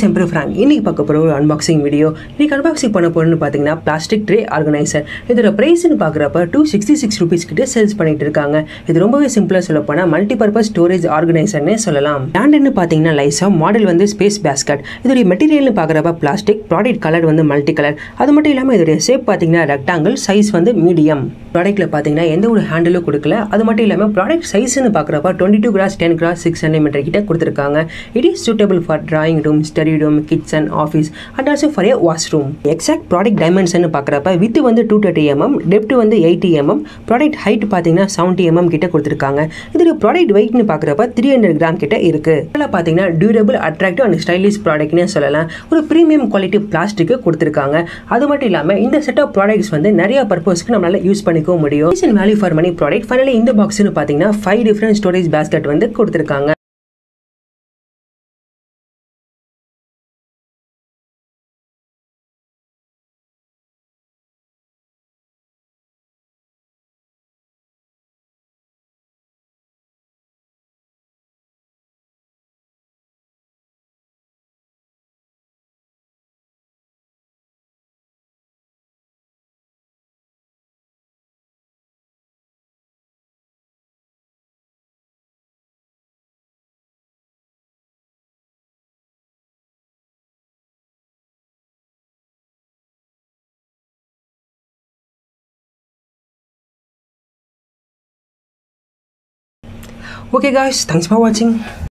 எம்பர் Frank இன்னைக்கு பார்க்க போகிற ஒரு அன்பாக்சிங் வீடியோ இன்னைக்கு அன்பாக்சிங் பண்ண போகிறோன்னு பார்த்தீங்கன்னா பிளாஸ்டிக் ட்ரே ஆர்கனைசர் இதோட ப்ரைஸ்னு பார்க்குறப்ப டூ சிக்ஸ்டி சிக்ஸ் ருபீஸ் கிட்ட சேல்ஸ் பண்ணிட்டு இருக்காங்க இது ரொம்பவே சிம்பிளாக சொல்ல போனால் மல்டி பர்பஸ் ஸ்டோரேஜ் ஆர்கனைசர்னே சொல்லலாம் பிராண்டுன்னு பார்த்தீங்கன்னா லைசா மாடல் வந்து ஸ்பேஸ் பேஸ்கட் இதோடைய மெட்டீரியல்னு பார்க்குறப்ப பிளாஸ்டிக் ப்ராடக்ட் கலர் வந்து மல்டி கலர் அது மட்டும் இல்லாமல் இதோடைய ஷேப் பார்த்தீங்கன்னா ரெக்டாங்கிள் சைஸ் வந்து மீடியம் ப்ராடக்ட்டில் பார்த்தீங்கன்னா எந்த ஒரு ஹேண்டிலும் கொடுக்கல அது மட்டும் இல்லாமல் ப்ராடக்ட் சைஸ்னு பார்க்குறப்ப twenty two cross ten cross six centimetre கிட்ட கொடுத்துருக்காங்க it is suitable for drawing room study room kitchen office and also for a wash room exact product dimension பார்க்குறப்ப வித் வந்து டூ தேர்ட்டி எம்எம் டெப்த் வந்து eighty mm product height பார்த்தீங்கன்னா seventy mm கிட்ட கொடுத்துருக்காங்க இதோட product வெயிட்னு பார்க்குறப்ப three hundred gram கிட்ட இருக்கு இதில் பார்த்தீங்கன்னா டியூரபிள் அட்ராக்டிவ் அண்ட் ஸ்டைலிஷ் ப்ராடக்ட்னே சொல்லலாம் ஒரு ப்ரீமியம் குவாலிட்டி பிளாஸ்டிக்கு கொடுத்துருக்காங்க அது மட்டும் இல்லாமல் இந்த செட் ஆஃப் ப்ராடக்ட்ஸ் வந்து நிறைய பர்பஸ்க்கு நம்மளால யூஸ் பண்ணிக்க முடியும் reason value for money product finally இந்த பாக்ஸ்னு பார்த்தீங்கன்னா ஃபைவ் டிஃப்ரெண்ட் ஸ்டோரேஜ் பேஸ்கெட் வந்து கொடுத்துருக்காங்க Okay guys, thanks for watching.